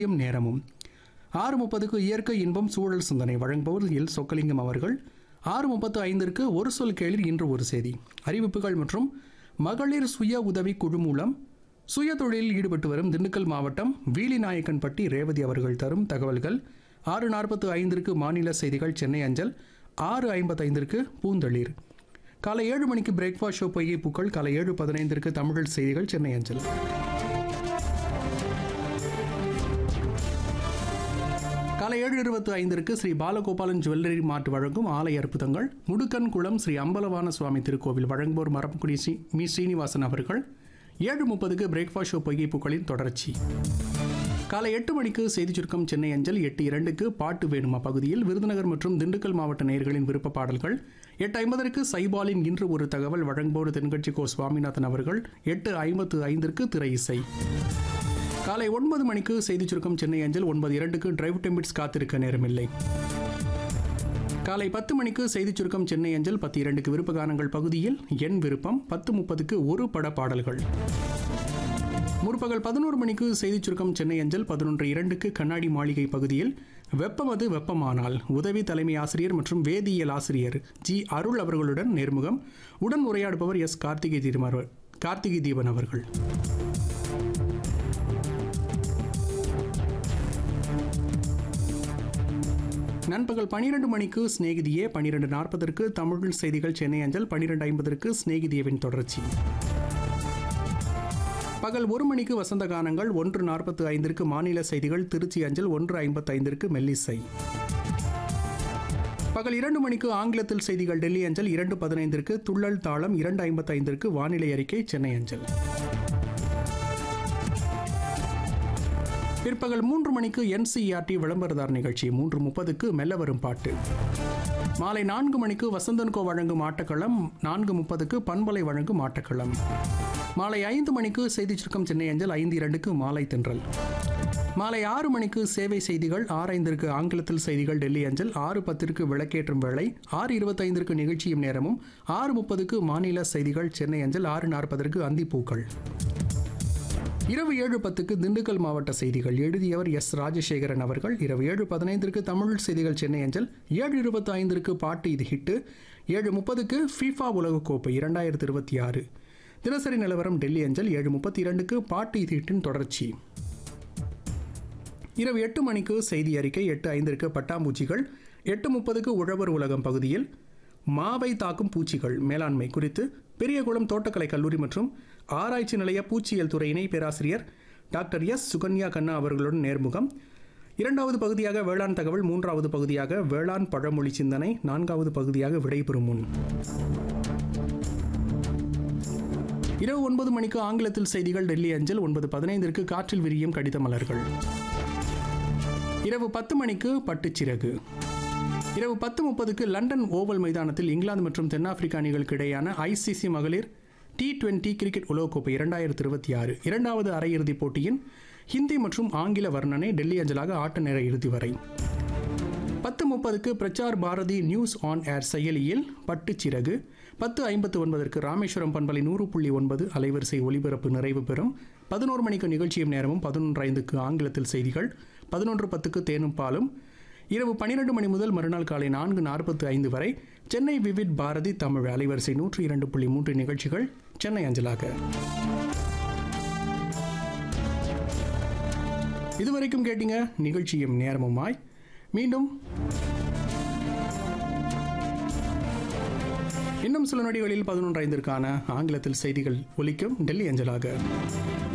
யும் நேரமும் ஆறு முப்பதுக்கு இயற்கை இன்பம் சூழல் சிந்தனை வழங்குபவர் எல் சொக்கலிங்கம் அவர்கள் ஆறு முப்பத்து ஐந்திற்கு ஒரு சொல் கேளிர் இன்று ஒரு செய்தி அறிவிப்புகள் மற்றும் மகளிர் சுய உதவி குழு மூலம் சுய தொழிலில் ஈடுபட்டு வரும் திண்டுக்கல் மாவட்டம் வீலிநாயக்கன்பட்டி ரேவதி அவர்கள் தரும் தகவல்கள் ஆறு நாற்பத்து ஐந்திற்கு மாநில செய்திகள் சென்னை அஞ்சல் ஆறு ஐம்பத்தைந்திற்கு பூந்தளிர் காலை ஏழு மணிக்கு பிரேக்ஃபாஸ்ட் ஷோ பொய்கை பூக்கள் காலை ஏழு பதினைந்திற்கு தமிழ் செய்திகள் சென்னை அஞ்சல் காலை ஏழு இருபத்தி ஐந்திற்கு ஸ்ரீ பாலகோபாலன் ஜுவல்லரி மார்ட் வழங்கும் ஆலய அற்புதங்கள் முடுக்கன் குளம் ஸ்ரீ அம்பலவான சுவாமி திருக்கோவில் வழங்குவோர் மரப்புக்குடி ஸ்ரீ மி ஸ்ரீனிவாசன் அவர்கள் ஏழு முப்பதுக்கு பிரேக்ஃபாஸ்ட் ஷோ பொய்கை பூக்களின் தொடர்ச்சி காலை எட்டு மணிக்கு செய்தி சுருக்கம் சென்னை அஞ்சல் எட்டு இரண்டுக்கு பாட்டு வேணுமா பகுதியில் விருதுநகர் மற்றும் திண்டுக்கல் மாவட்ட நேயர்களின் விருப்ப பாடல்கள் எட்டு ஐம்பதற்கு சைபாலின் இன்று ஒரு தகவல் வழங்குவோர் தென்கட்சி கோ சுவாமிநாதன் அவர்கள் எட்டு ஐம்பத்து ஐந்திற்கு திரை இசை காலை ஒன்பது மணிக்கு செய்தி சுருக்கம் சென்னை அஞ்சல் ஒன்பது இரண்டுக்கு டிரைவ் டெம்பிட்ஸ் காத்திருக்க நேரமில்லை காலை பத்து மணிக்கு செய்தி சுருக்கம் சென்னை அஞ்சல் பத்து இரண்டுக்கு விருப்ப கானங்கள் பகுதியில் என் விருப்பம் பத்து முப்பதுக்கு ஒரு பட பாடல்கள் முற்பகல் பதினோரு மணிக்கு செய்தி சுருக்கம் சென்னை அஞ்சல் பதினொன்று இரண்டுக்கு கண்ணாடி மாளிகை பகுதியில் வெப்பமது வெப்பமானால் உதவி தலைமை ஆசிரியர் மற்றும் வேதியியல் ஆசிரியர் ஜி அருள் அவர்களுடன் நேர்முகம் உடன் உரையாடுபவர் எஸ் கார்த்திகை தீபன் கார்த்திகை தீபன் அவர்கள் நண்பகல் பனிரெண்டு மணிக்கு ஸ்நேகிதியே பனிரெண்டு நாற்பதற்கு தமிழ் செய்திகள் சென்னை அஞ்சல் பனிரெண்டு ஐம்பதற்கு ஸ்நேகிதியவின் தொடர்ச்சி பகல் ஒரு மணிக்கு வசந்த கானங்கள் ஒன்று நாற்பத்து ஐந்திற்கு மாநில செய்திகள் திருச்சி அஞ்சல் ஒன்று ஐம்பத்து ஐந்திற்கு மெல்லிசை பகல் இரண்டு மணிக்கு ஆங்கிலத்தில் செய்திகள் டெல்லி அஞ்சல் இரண்டு பதினைந்திற்கு துள்ளல் தாளம் இரண்டு ஐம்பத்து ஐந்திற்கு வானிலை அறிக்கை சென்னை அஞ்சல் பிற்பகல் மூன்று மணிக்கு என்சிஆர்டி விளம்பரதார் நிகழ்ச்சி மூன்று முப்பதுக்கு மெல்ல வரும் பாட்டு மாலை நான்கு மணிக்கு வசந்தன்கோ வழங்கும் ஆட்டக்களம் நான்கு முப்பதுக்கு பண்பலை வழங்கும் ஆட்டக்களம் மாலை ஐந்து மணிக்கு செய்தி சுருக்கம் சென்னை அஞ்சல் ஐந்து இரண்டுக்கு மாலை தென்றல் மாலை ஆறு மணிக்கு சேவை செய்திகள் ஆறு ஐந்திற்கு ஆங்கிலத்தில் செய்திகள் டெல்லி அஞ்சல் ஆறு பத்திற்கு விளக்கேற்றும் வேளை ஆறு இருபத்தைந்திற்கு நிகழ்ச்சியும் நேரமும் ஆறு முப்பதுக்கு மாநில செய்திகள் சென்னை அஞ்சல் ஆறு நாற்பதற்கு அந்திப்பூக்கள் இரவு ஏழு பத்துக்கு திண்டுக்கல் மாவட்ட செய்திகள் எழுதியவர் எஸ் ராஜசேகரன் அவர்கள் இரவு ஏழு பதினைந்திற்கு தமிழ் செய்திகள் சென்னை அஞ்சல் ஏழு இருபத்தி ஐந்திற்கு பாட்டு இது ஹிட்டு ஏழு முப்பதுக்கு ஃபீஃபா உலகக்கோப்பை இரண்டாயிரத்தி இருபத்தி ஆறு தினசரி நிலவரம் டெல்லி அஞ்சல் ஏழு முப்பத்தி இரண்டுக்கு பாட்டு இது ஹிட்டின் தொடர்ச்சி இரவு எட்டு மணிக்கு செய்தி அறிக்கை எட்டு ஐந்திற்கு பட்டாம்பூச்சிகள் எட்டு முப்பதுக்கு உழவர் உலகம் பகுதியில் மாவை தாக்கும் பூச்சிகள் மேலாண்மை குறித்து பெரியகுளம் தோட்டக்கலை கல்லூரி மற்றும் ஆராய்ச்சி நிலைய பூச்சியியல் துறை இணை பேராசிரியர் டாக்டர் எஸ் சுகன்யா கண்ணா அவர்களுடன் நேர்முகம் இரண்டாவது பகுதியாக வேளாண் தகவல் மூன்றாவது பகுதியாக வேளாண் பழமொழி சிந்தனை நான்காவது பகுதியாக விடைபெறும் முன் இரவு ஒன்பது மணிக்கு ஆங்கிலத்தில் செய்திகள் டெல்லி அஞ்சல் ஒன்பது பதினைந்திற்கு காற்றில் விரியும் கடித மலர்கள் இரவு பத்து மணிக்கு பட்டுச்சிறகு இரவு பத்து முப்பதுக்கு லண்டன் ஓவல் மைதானத்தில் இங்கிலாந்து மற்றும் தென்னாப்பிரிக்கா அணிகளுக்கு இடையான ஐசிசி மகளிர் டி டுவெண்டி கிரிக்கெட் உலகக்கோப்பை இரண்டாயிரத்தி இருபத்தி ஆறு இரண்டாவது அரையிறுதிப் போட்டியின் ஹிந்தி மற்றும் ஆங்கில வர்ணனை டெல்லி அஞ்சலாக ஆட்ட நேர இறுதி வரை பத்து முப்பதுக்கு Prasar Bharati news on air செயலியில் பட்டுச்சிறகு பத்து ஐம்பத்து ஒன்பதற்கு ராமேஸ்வரம் பண்பலை நூறு புள்ளி ஒன்பது அலைவரிசை ஒலிபரப்பு நிறைவு பெறும் பதினோரு மணிக்கு நிகழ்ச்சியும் நேரமும் பதினொன்று ஐந்துக்கு ஆங்கிலத்தில் செய்திகள் பதினொன்று பத்துக்கு தேனும் பாலும் இரவு பன்னிரண்டு மணி முதல் மறுநாள் காலை நான்கு நாற்பத்தி ஐந்து வரை சென்னை விவிட் பாரதி தமிழ் அலைவரிசை நூற்றி இரண்டு புள்ளி மூன்று நிகழ்ச்சிகள் சென்னை அஞ்சலாக இதுவரைக்கும் கேட்டீங்க நிகழ்ச்சியும் நேரமுமாய் மீண்டும் இன்னும் சில நொடிகளில் பதினொன்று ஐந்திற்கான ஆங்கிலத்தில் செய்திகள் ஒலிக்கும் டெல்லி அஞ்சலாக